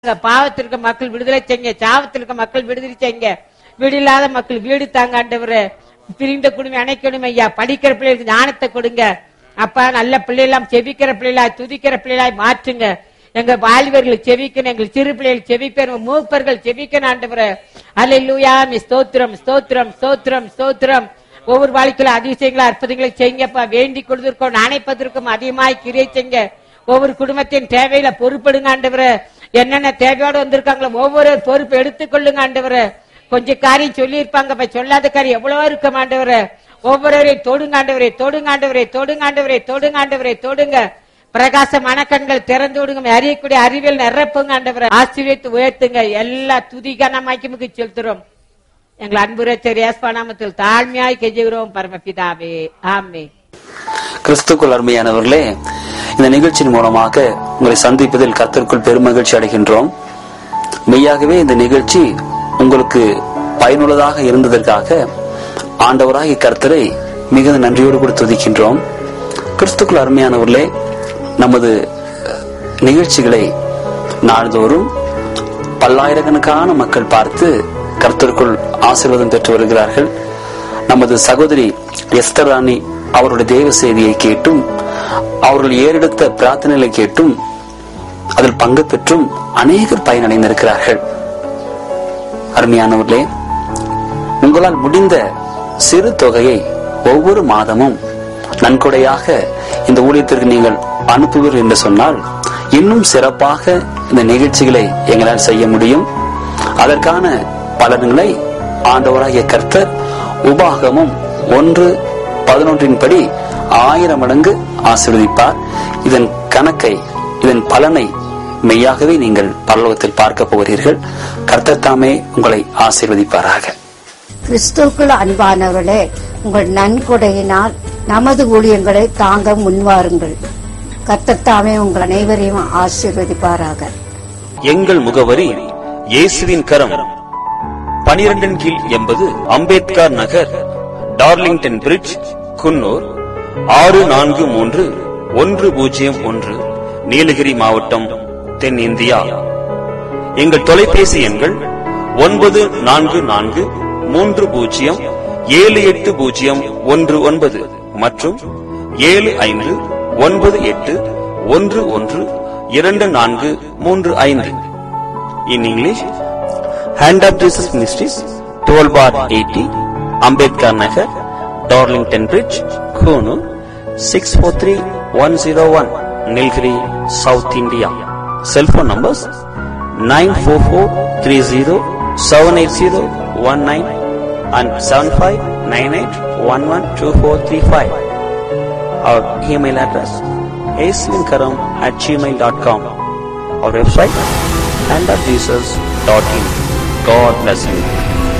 பாவத்திற்கு மக்கள் விடுதலை செய்யுங்க சாவத்திற்கு மக்கள் விடுதலை செய்யுங்க வீடு இல்லாத மக்கள் வீடு தாங்க ஆண்டவரே பிரிந்த குடும்பம் அணைக்கணும் ஐயா படிக்கிற பிள்ளைகளுக்கு ஞானத்தை கொடுங்க அப்பா நல்ல பிள்ளைலாம் செவிக்கிற பிள்ளைகளாய் துதிக்கிற பிள்ளைகளாய் மாற்றுங்க எங்க வாலிபர்கள் செவிக்கணும் எங்கள் சிறு பிள்ளைகள் செவிக்கணும் மூப்பர்கள் செவிக்கணும் ஆண்டவரே அல்லேலூயா மி ஸ்தோத்திரம் ஸ்தோத்திரம் ஸ்தோத்திரம் ஸ்தோத்திரம் ஒவ்வொரு வாழ்க்கையில அதிசயங்களா அற்புதங்களை செய்யுங்கப்பா வேண்டிக் கொள்வதற்கும் நினைப்பதற்கும் அதிகமாய் கிரியை செய்யுங்க ஒவ்வொரு குடும்பத்தின் தேவையில பொறுப்படுங்க ஆண்டவரே என்னென்ன தேவையோட வந்திருக்காங்களோ ஒவ்வொரு பொறுப்பு எடுத்துக்கொள்ளுங்க ஆண்டவரே கொஞ்சம் காரியம் சொல்லியிருப்பாங்க இப்ப சொல்லாத காரியம் எவ்வளவோ இருக்க ஆண்டவரே ஒவ்வொருவரையும் தொடுங்க ஆண்டவரே தொடுங்க ஆண்டவரே தொடுங்க ஆண்டவரே தொடுங்க ஆண்டவரே தொடுங்க பிரகாச மனக்கண்கள் திறந்து விடுங்க அறியக்கூடிய அறிவியல் நிரப்புங்க ஆண்டவரை ஆசீர்வித்து உயர்த்துங்க எல்லா துதிகனமாக்கி செலுத்துறோம் எங்கள் அன்புரச்சர் ஏஸ்பானாமத்தில் தாழ்மையாய் கெஞ்சுகிறோம் பரமபிதாவே ஆமே கிறிஸ்துக்குள் அருமையானவர்களே இந்த நிகழ்ச்சியின் மூலமாக உங்களை சந்திப்பதில் கர்த்தருக்குள் பெருமகிழ்ச்சி அடைகின்றோம் மெய்யாகவே இந்த நிகழ்ச்சி உங்களுக்கு பயனுள்ளதாக இருந்ததற்காக ஆண்டவராகிய கர்த்தரை மிகுந்த நன்றியோடு கூட துதிக்கின்றோம் கிறிஸ்துக்குள் அருமையானவர்களே நமது நிகழ்ச்சிகளை நாள்தோறும் பல்லாயிரக்கணக்கான மக்கள் பார்த்து கர்த்தருக்குள் ஆசீர்வாதம் பெற்று வருகிறார்கள் நமது சகோதரி எஸ்தர் ராணி அவருடைய தேவ செய்தியை கேட்டும் அவர்கள் ஏறெடுத்த பிரார்த்தனைகளை கேட்டும் அதில் பங்கு பெற்றும் அநேகர் பயனடைந்திருக்கிறார்கள் அருமையானவர்களே உங்களால் முடிந்த சிறு தொகையை ஒவ்வொரு மாதமும் நன்கொடையாக இந்த ஊழியத்திற்கு நீங்கள் அனுப்புவீர்கள் என்று சொன்னால் இன்னும் சிறப்பாக இந்த நிகழ்ச்சிகளை எங்களால் செய்ய முடியும் அதற்கான பலன்களை ஆண்டவராகிய கர்த்தர் உபாகமும் ஒன்று பதினொன்றின் படி ஆயிரம் மடங்கு ஆசீர்வதிப்பார் இதன் கணக்கை இதன் பலனை மெய்யாகவே நீங்கள் பரலோகத்தில் பார்க்க போகிறீர்கள் கர்த்தர் தாமே உங்களை ஆசீர்வதிப்பாராக கிறிஸ்துவுக்குள் அன்பானவர்களே உங்கள் நன்கொடையினால் நமது ஊழியங்களை தாங்க முன்வாருங்கள் கத்தத்தாமே உங்கள் அனைவரையும் ஆசீர்வதிப்பாராக எங்கள் முகவரி இயேசுவின் கரம் பனிரெண்டின் கீழ் எண்பது அம்பேத்கர் நகர் டார்லிங்டன் பிரிட்ஜ் குன்னூர் ஆறு நான்கு மூன்று ஒன்று பூஜ்ஜியம் ஒன்று நீலகிரி மாவட்டம் தென்னிந்தியா எங்கள் தொலைபேசி எண்கள் ஒன்பது நான்கு நான்கு மூன்று பூஜ்ஜியம் ஏழு எட்டு பூஜ்ஜியம் ஒன்று ஒன்பது மற்றும் ஏழு ஐந்து ஒன்பது எட்டு ஒன்று ஒன்று இரண்டு நான்கு மூன்று ஐந்து in English hand of Jesus ministries twelve bar eighty Ambedkar Nagar Darlington Bridge Coonoor six four three one zero one Nilgiri south India cell phone numbers nine four four three zero seven eight zero one nine and seven five nine eight one one two four three five our email address ஏசுவின்கரம் at gmail dot com our website and of Jesus.in. God bless you.